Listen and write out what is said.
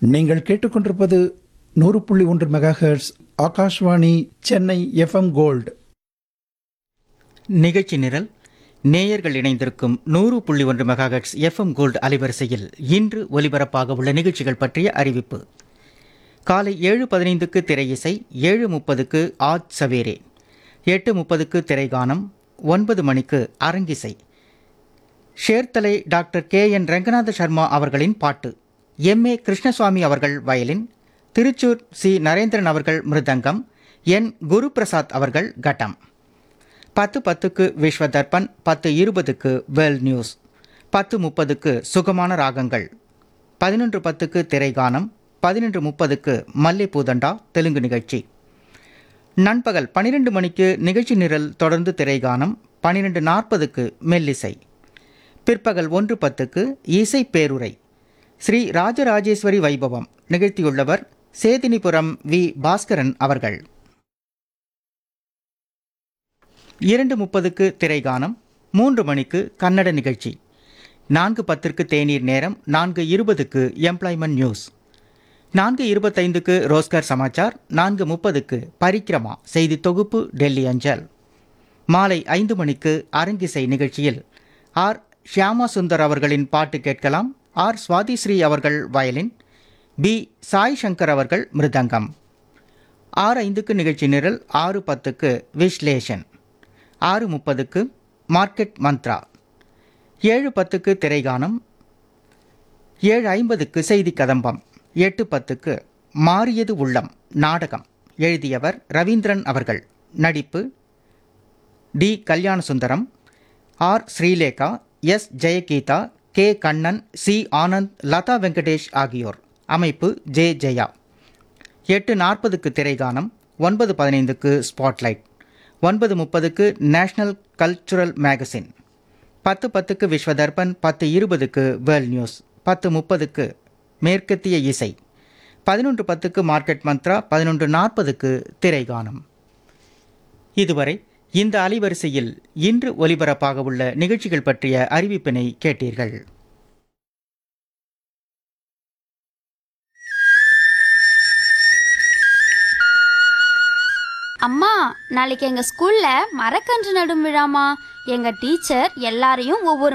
நீங்கள் கேட்டுக்கொண்டிருப்பது நூறு புள்ளி ஒன்று megahertz Akashvani Chennai FM gold நிகழ்ச்சி நிரல் நேயர்கள் இணைந்திருக்கும் நூறு புள்ளி ஒன்று மெகாஹெட்ஸ் எஃப்எம் கோல்டு அலைவரிசையில் இன்று ஒலிபரப்பாக உள்ள நிகழ்ச்சிகள் பற்றிய அறிவிப்பு காலை ஏழு பதினைந்துக்கு திரை இசை ஏழு முப்பதுக்கு ஆஜ் சவேரே எட்டு முப்பதுக்கு திரைகானம் ஒன்பது மணிக்கு அரங்கிசை ஷேர்தலை doctor K N Ranganatha Sharma அவர்களின் பாட்டு எம் ஏ கிருஷ்ணசுவாமி அவர்கள் வயலின் திருச்சூர் சி நரேந்திரன் அவர்கள் மிருதங்கம் என் குரு பிரசாத் அவர்கள் கட்டம் பத்து பத்துக்கு விஸ்வ தர்பன் பத்து இருபதுக்கு வேர்ல்ட் நியூஸ் பத்து முப்பதுக்கு சுகமான ராகங்கள் பதினொன்று பத்துக்கு திரைகானம் பதினொன்று முப்பதுக்கு மல்லை பூதண்டா தெலுங்கு நிகழ்ச்சி நண்பகல் பன்னிரெண்டு மணிக்கு நிகழ்ச்சி நிரல் தொடர்ந்து திரைகானம் பன்னிரெண்டு நாற்பதுக்கு மெல்லிசை பிற்பகல் ஒன்று பத்துக்கு இசை பேருரை ஸ்ரீ ராஜராஜேஸ்வரி வைபவம் நிகழ்த்தியுள்ளவர் சேதினிபுரம் வி பாஸ்கரன் அவர்கள் இரண்டு முப்பதுக்கு திரைகானம் மூன்று மணிக்கு கன்னட நிகழ்ச்சி நான்கு பத்திற்கு தேநீர் நேரம் நான்கு இருபதுக்கு எம்ப்ளாய்மெண்ட் நியூஸ் நான்கு இருபத்தைந்துக்கு ரோஸ்கர் சமாச்சார் நான்கு முப்பதுக்கு பரிக்கிரமா செய்தி தொகுப்பு டெல்லி அஞ்சல் மாலை ஐந்து மணிக்கு அரங்கிசை நிகழ்ச்சியில் ஆர் ஷியாமா சுந்தர் அவர்களின் பாட்டு கேட்கலாம் ஆர் சுவாதிஸ்ரீ அவர்கள் வயலின் பி சாய் சங்கர் அவர்கள் மிருதங்கம் ஆறு ஐந்துக்கு நிகழ்ச்சி நிரல் ஆறு பத்துக்கு விஸ்லேஷன் ஆறு முப்பதுக்கு மார்க்கெட் மந்த்ரா ஏழு பத்துக்கு திரைகானம் ஏழு ஐம்பதுக்கு செய்தி கதம்பம் எட்டு பத்துக்கு மாறியது உள்ளம் நாடகம் எழுதியவர் ரவீந்திரன் அவர்கள் நடிப்பு T Kalyanasundaram R Srilekha S Jayageetha K Kannan C Anand Latha Venkatesh ஆகியோர் அமைப்பு ஜே ஜெயா எட்டு நாற்பதுக்கு திரைகானம் ஒன்பது பதினைந்துக்கு ஸ்பாட்லைட் ஒன்பது முப்பதுக்கு நேஷனல் கல்ச்சுரல் மேகசின் பத்து பத்துக்கு விஸ்வதர்பன் பத்து இருபதுக்கு வேர்ல்ட் நியூஸ் பத்து முப்பதுக்கு மேற்கத்திய இசை பதினொன்று பத்துக்கு மார்க்கெட் மந்த்ரா பதினொன்று நாற்பதுக்கு திரைகானம் இதுவரை இந்த அலைவரிசையில் இன்று ஒலிபரப்பாக உள்ள நிகழ்ச்சிகள் பற்றிய அறிவிப்பினை கேட்டீர்கள் அம்மா நாளைக்கு எங்க ஸ்கூல்ல மரக்கன்று நடும் விழாமா எங்க டீச்சர் எல்லாரையும் ஒவ்வொரு